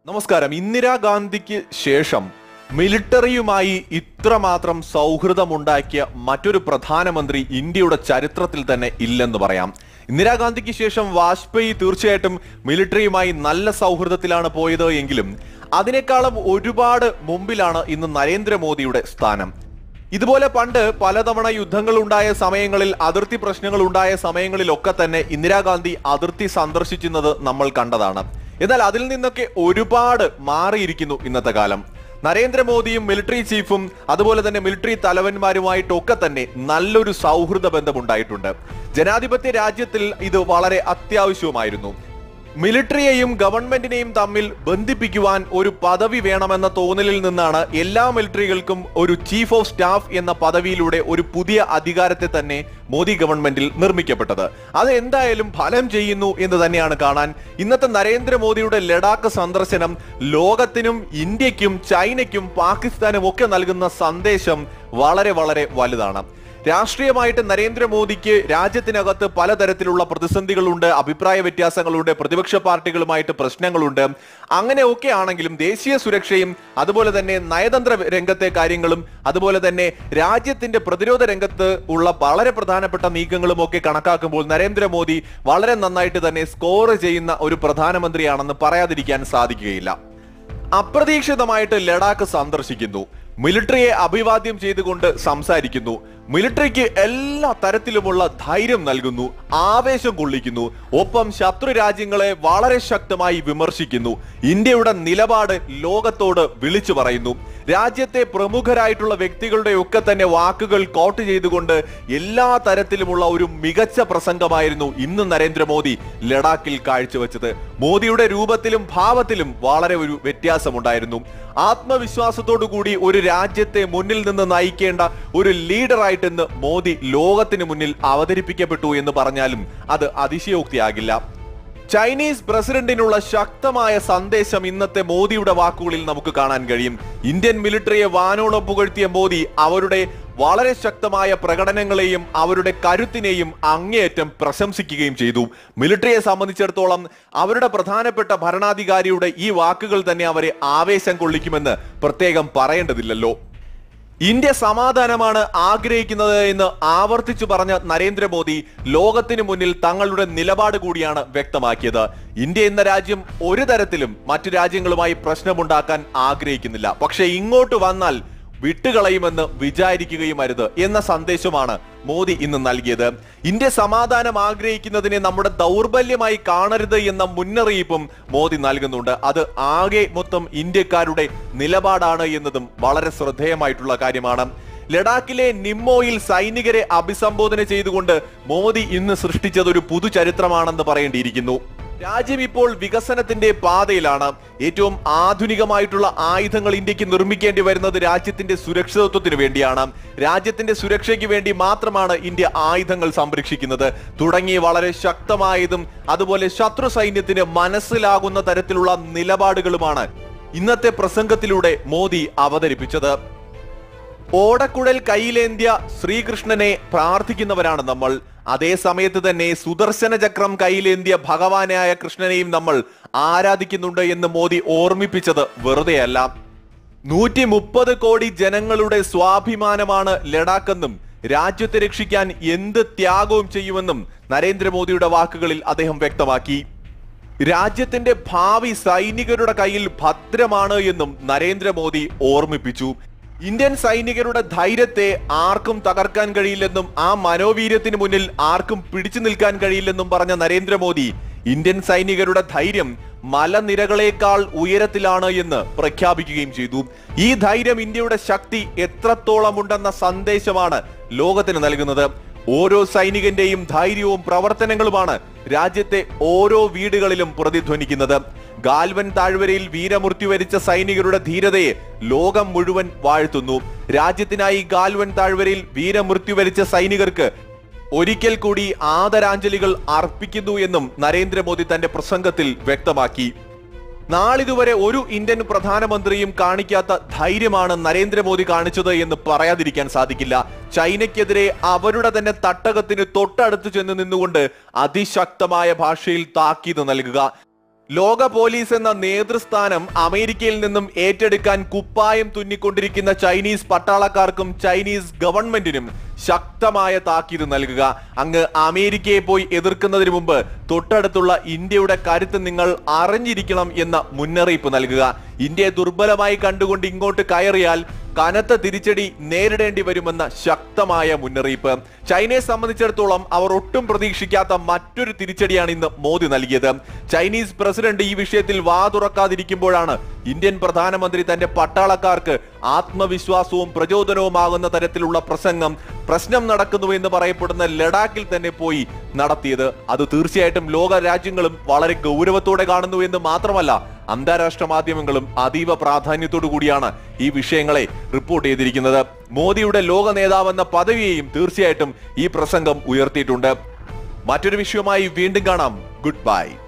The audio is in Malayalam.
നമസ്കാരം ഇന്ദിരാഗാന്ധിക്ക് ശേഷം മിലിറ്ററിയുമായി ഇത്രമാത്രം സൗഹൃദമുണ്ടാക്കിയ മറ്റൊരു പ്രധാനമന്ത്രി ഇന്ത്യയുടെ ചരിത്രത്തിൽ തന്നെ ഇല്ലെന്ന് പറയാം ഇന്ദിരാഗാന്ധിക്ക് ശേഷം വാജ്പേയി തീർച്ചയായിട്ടും മിലിറ്ററിയുമായി നല്ല സൗഹൃദത്തിലാണ് പോയത് എങ്കിലും അതിനേക്കാളും ഒരുപാട് മുമ്പിലാണ് ഇന്ന് നരേന്ദ്രമോദിയുടെ സ്ഥാനം ഇതുപോലെ പണ്ട് പലതവണ യുദ്ധങ്ങൾ ഉണ്ടായ സമയങ്ങളിൽ അതിർത്തി പ്രശ്നങ്ങൾ ഉണ്ടായ സമയങ്ങളിലൊക്കെ തന്നെ ഇന്ദിരാഗാന്ധി അതിർത്തി സന്ദർശിക്കുന്നത് നമ്മൾ കണ്ടതാണ് എന്നാൽ അതിൽ നിന്നൊക്കെ ഒരുപാട് മാറിയിരിക്കുന്നു ഇന്നത്തെ കാലം നരേന്ദ്രമോദിയും മിലിറ്ററി ചീഫും അതുപോലെ തന്നെ മിലിറ്ററി തലവന്മാരുമായിട്ടൊക്കെ തന്നെ നല്ലൊരു സൗഹൃദ ബന്ധമുണ്ടായിട്ടുണ്ട് ജനാധിപത്യ രാജ്യത്തിൽ ഇത് വളരെ അത്യാവശ്യവുമായിരുന്നു മിലിറ്ററിയെയും ഗവൺമെന്റിനെയും തമ്മിൽ ബന്ധിപ്പിക്കുവാൻ ഒരു പദവി വേണമെന്ന തോന്നലിൽ നിന്നാണ് എല്ലാ മിലിറ്ററികൾക്കും ഒരു ചീഫ് ഓഫ് സ്റ്റാഫ് എന്ന പദവിയിലൂടെ ഒരു പുതിയ അധികാരത്തെ തന്നെ മോദി ഗവൺമെന്റിൽ നിർമ്മിക്കപ്പെട്ടത് അത് എന്തായാലും ഫലം ചെയ്യുന്നു എന്ന് തന്നെയാണ് കാണാൻ ഇന്നത്തെ നരേന്ദ്രമോദിയുടെ ലഡാക്ക് സന്ദർശനം ലോകത്തിനും ഇന്ത്യക്കും ചൈനയ്ക്കും പാകിസ്ഥാനും ഒക്കെ നൽകുന്ന സന്ദേശം വളരെ വളരെ വലുതാണ് രാഷ്ട്രീയമായിട്ട് നരേന്ദ്രമോദിക്ക് രാജ്യത്തിനകത്ത് പലതരത്തിലുള്ള പ്രതിസന്ധികളുണ്ട് അഭിപ്രായ വ്യത്യാസങ്ങളുണ്ട് പ്രതിപക്ഷ പാർട്ടികളുമായിട്ട് പ്രശ്നങ്ങളുണ്ട് അങ്ങനെയൊക്കെ ആണെങ്കിലും ദേശീയ സുരക്ഷയും അതുപോലെ തന്നെ നയതന്ത്ര രംഗത്തെ കാര്യങ്ങളും അതുപോലെ തന്നെ രാജ്യത്തിന്റെ പ്രതിരോധ രംഗത്ത് ഉള്ള വളരെ പ്രധാനപ്പെട്ട നീക്കങ്ങളും ഒക്കെ കണക്കാക്കുമ്പോൾ നരേന്ദ്രമോദി വളരെ നന്നായിട്ട് തന്നെ സ്കോർ ചെയ്യുന്ന ഒരു പ്രധാനമന്ത്രിയാണെന്ന് പറയാതിരിക്കാൻ സാധിക്കുകയില്ല അപ്രതീക്ഷിതമായിട്ട് ലഡാക്ക് സന്ദർശിക്കുന്നു മിലിറ്ററിയെ അഭിവാദ്യം ചെയ്തുകൊണ്ട് സംസാരിക്കുന്നു മിലിറ്ററിക്ക് എല്ലാ തരത്തിലുമുള്ള ധൈര്യം നൽകുന്നു ആവേശം കൊള്ളിക്കുന്നു ഒപ്പം ശത്രു രാജ്യങ്ങളെ വളരെ ശക്തമായി വിമർശിക്കുന്നു ഇന്ത്യയുടെ നിലപാട് ലോകത്തോട് വിളിച്ചു പറയുന്നു രാജ്യത്തെ പ്രമുഖരായിട്ടുള്ള വ്യക്തികളുടെ ഒക്കെ തന്നെ വാക്കുകൾ കോട്ട് ചെയ്തുകൊണ്ട് എല്ലാ തരത്തിലുമുള്ള ഒരു മികച്ച പ്രസംഗമായിരുന്നു ഇന്ന് നരേന്ദ്രമോദി ലഡാക്കിൽ കാഴ്ചവെച്ചത് മോദിയുടെ രൂപത്തിലും ഭാവത്തിലും വളരെ ഒരു വ്യത്യാസമുണ്ടായിരുന്നു ആത്മവിശ്വാസത്തോടു കൂടി ഒരു രാജ്യത്തെ മുന്നിൽ നിന്ന് നയിക്കേണ്ട ഒരു ലീഡറായിട്ട് ഇന്ന് മോദി ലോകത്തിന് മുന്നിൽ അവതരിപ്പിക്കപ്പെട്ടു എന്ന് പറഞ്ഞാലും അത് അതിശയോക്തിയാകില്ല ചൈനീസ് പ്രസിഡന്റിനുള്ള ശക്തമായ സന്ദേശം ഇന്നത്തെ മോദിയുടെ വാക്കുകളിൽ നമുക്ക് കാണാൻ കഴിയും ഇന്ത്യൻ മിലിറ്ററിയെ വാനോളം പുകഴ്ത്തിയ മോദി അവരുടെ വളരെ ശക്തമായ പ്രകടനങ്ങളെയും അവരുടെ കരുത്തിനെയും അങ്ങേയറ്റം പ്രശംസിക്കുകയും ചെയ്തു മിലിറ്ററിയെ സംബന്ധിച്ചിടത്തോളം അവരുടെ പ്രധാനപ്പെട്ട ഭരണാധികാരിയുടെ ഈ വാക്കുകൾ തന്നെ അവരെ ആവേശം കൊള്ളിക്കുമെന്ന് പ്രത്യേകം പറയേണ്ടതില്ലല്ലോ ഇന്ത്യ സമാധാനമാണ് ആഗ്രഹിക്കുന്നത് എന്ന് ആവർത്തിച്ചു പറഞ്ഞ നരേന്ദ്രമോദി ലോകത്തിന് മുന്നിൽ തങ്ങളുടെ നിലപാട് കൂടിയാണ് വ്യക്തമാക്കിയത് ഇന്ത്യ എന്ന രാജ്യം ഒരു തരത്തിലും മറ്റു രാജ്യങ്ങളുമായി പ്രശ്നമുണ്ടാക്കാൻ ആഗ്രഹിക്കുന്നില്ല പക്ഷെ ഇങ്ങോട്ട് വന്നാൽ വിട്ടുകളയുമെന്ന് വിചാരിക്കുകയും അരുത് എന്ന സന്ദേശമാണ് മോദി ഇന്ന് നൽകിയത് ഇന്ത്യ സമാധാനം ആഗ്രഹിക്കുന്നതിനെ നമ്മുടെ ദൗർബല്യമായി കാണരുത് എന്ന മുന്നറിയിപ്പും മോദി നൽകുന്നുണ്ട് അത് ആകെ മൊത്തം ഇന്ത്യക്കാരുടെ നിലപാടാണ് എന്നതും വളരെ ശ്രദ്ധേയമായിട്ടുള്ള കാര്യമാണ് ലഡാക്കിലെ നിമ്മോയിൽ സൈനികരെ അഭിസംബോധന ചെയ്തുകൊണ്ട് മോദി ഇന്ന് സൃഷ്ടിച്ചത് ഒരു പുതുചരിത്രമാണെന്ന് പറയേണ്ടിയിരിക്കുന്നു രാജ്യം ഇപ്പോൾ വികസനത്തിന്റെ പാതയിലാണ് ഏറ്റവും ആധുനികമായിട്ടുള്ള ആയുധങ്ങൾ ഇന്ത്യക്ക് നിർമ്മിക്കേണ്ടി വരുന്നത് രാജ്യത്തിന്റെ സുരക്ഷിതത്വത്തിന് വേണ്ടിയാണ് രാജ്യത്തിന്റെ സുരക്ഷയ്ക്ക് വേണ്ടി മാത്രമാണ് ഇന്ത്യ ആയുധങ്ങൾ സംരക്ഷിക്കുന്നത് തുടങ്ങിയ വളരെ ശക്തമായതും അതുപോലെ ശത്രു സൈന്യത്തിന് മനസ്സിലാകുന്ന തരത്തിലുള്ള നിലപാടുകളുമാണ് ഇന്നത്തെ പ്രസംഗത്തിലൂടെ മോദി അവതരിപ്പിച്ചത് ഓടക്കുഴൽ കയ്യിലേന്ത്യ ശ്രീകൃഷ്ണനെ പ്രാർത്ഥിക്കുന്നവരാണ് നമ്മൾ അതേ സമയത്ത് തന്നെ സുദർശന ചക്രം കയ്യിലേന്ത്യ ഭഗവാനായ കൃഷ്ണനെയും നമ്മൾ ആരാധിക്കുന്നുണ്ട് എന്ന് മോദി ഓർമ്മിപ്പിച്ചത് വെറുതെയല്ല നൂറ്റി മുപ്പത് കോടി ജനങ്ങളുടെ സ്വാഭിമാനമാണ് ലഡാക്കെന്നും രാജ്യത്തെ രക്ഷിക്കാൻ എന്ത് ത്യാഗവും ചെയ്യുമെന്നും നരേന്ദ്രമോദിയുടെ വാക്കുകളിൽ അദ്ദേഹം വ്യക്തമാക്കി രാജ്യത്തിന്റെ ഭാവി സൈനികരുടെ കയ്യിൽ ഭദ്രമാണ് എന്നും നരേന്ദ്രമോദി ഓർമ്മിപ്പിച്ചു ഇന്ത്യൻ സൈനികരുടെ ധൈര്യത്തെ ആർക്കും തകർക്കാൻ കഴിയില്ലെന്നും ആ മനോവീര്യത്തിന് മുന്നിൽ ആർക്കും പിടിച്ചു നിൽക്കാൻ കഴിയില്ലെന്നും പറഞ്ഞ നരേന്ദ്രമോദി ഇന്ത്യൻ സൈനികരുടെ ധൈര്യം മലനിരകളേക്കാൾ ഉയരത്തിലാണ് എന്ന് പ്രഖ്യാപിക്കുകയും ചെയ്തു ഈ ധൈര്യം ഇന്ത്യയുടെ ശക്തി എത്രത്തോളമുണ്ടെന്ന സന്ദേശമാണ് ലോകത്തിന് നൽകുന്നത് ഓരോ സൈനികന്റെയും ധൈര്യവും പ്രവർത്തനങ്ങളുമാണ് രാജ്യത്തെ ഓരോ വീടുകളിലും പ്രതിധ്വനിക്കുന്നത് ഗാൽവൻ താഴ്വരയിൽ വീരമൃത്യു വരിച്ച സൈനികരുടെ ധീരതയെ ലോകം മുഴുവൻ വാഴ്ത്തുന്നു രാജ്യത്തിനായി ഗാൽവൻ താഴ്വരയിൽ വീരമൃത്യു വരിച്ച സൈനികർക്ക് ഒരിക്കൽ കൂടി ആദരാഞ്ജലികൾ അർപ്പിക്കുന്നു എന്നും നരേന്ദ്രമോദി തന്റെ പ്രസംഗത്തിൽ വ്യക്തമാക്കി നാളിതുവരെ ഒരു ഇന്ത്യൻ പ്രധാനമന്ത്രിയും കാണിക്കാത്ത ധൈര്യമാണ് നരേന്ദ്രമോദി കാണിച്ചത് എന്ന് പറയാതിരിക്കാൻ സാധിക്കില്ല ചൈനയ്ക്കെതിരെ അവരുടെ തന്നെ തട്ടകത്തിന് തൊട്ടടുത്ത് ചെന്ന് നിന്നുകൊണ്ട് അതിശക്തമായ ഭാഷയിൽ താക്കീത് നൽകുക ലോക പോലീസ് എന്ന നേതൃസ്ഥാനം അമേരിക്കയിൽ നിന്നും ഏറ്റെടുക്കാൻ കുപ്പായം തുന്നിക്കൊണ്ടിരിക്കുന്ന ചൈനീസ് പട്ടാളക്കാർക്കും ചൈനീസ് ഗവൺമെന്റിനും ശക്തമായ താക്കീത് നൽകുക അങ്ങ് അമേരിക്കയെ പോയി എതിർക്കുന്നതിന് മുമ്പ് തൊട്ടടുത്തുള്ള ഇന്ത്യയുടെ കരുത്ത് നിങ്ങൾ അറിഞ്ഞിരിക്കണം എന്ന മുന്നറിയിപ്പ് നൽകുക ഇന്ത്യയെ ദുർബലമായി കണ്ടുകൊണ്ട് ഇങ്ങോട്ട് കയറിയാൽ കനത്ത തിരിച്ചടി നേരിടേണ്ടി വരുമെന്ന ശക്തമായ മുന്നറിയിപ്പ് ചൈനയെ സംബന്ധിച്ചിടത്തോളം അവർ ഒട്ടും പ്രതീക്ഷിക്കാത്ത മറ്റൊരു തിരിച്ചടിയാണ് ഇന്ന് മോദി നൽകിയത് ചൈനീസ് പ്രസിഡന്റ് ഈ വിഷയത്തിൽ വാ തുറക്കാതിരിക്കുമ്പോഴാണ് ഇന്ത്യൻ പ്രധാനമന്ത്രി തന്റെ പട്ടാളക്കാർക്ക് ആത്മവിശ്വാസവും പ്രചോദനവുമാകുന്ന തരത്തിലുള്ള പ്രസംഗം പ്രശ്നം നടക്കുന്നു എന്ന് പറയപ്പെടുന്ന ലഡാക്കിൽ തന്നെ പോയി നടത്തിയത് അത് തീർച്ചയായിട്ടും ലോക രാജ്യങ്ങളും വളരെ ഗൗരവത്തോടെ കാണുന്നു എന്ന് മാത്രമല്ല അന്താരാഷ്ട്ര മാധ്യമങ്ങളും അതീവ പ്രാധാന്യത്തോടു കൂടിയാണ് ഈ വിഷയങ്ങളെ റിപ്പോർട്ട് ചെയ്തിരിക്കുന്നത് മോദിയുടെ ലോക നേതാവെന്ന പദവിയെയും തീർച്ചയായിട്ടും ഈ പ്രസംഗം ഉയർത്തിയിട്ടുണ്ട് മറ്റൊരു വിഷയവുമായി വീണ്ടും കാണാം ഗുഡ് ബൈ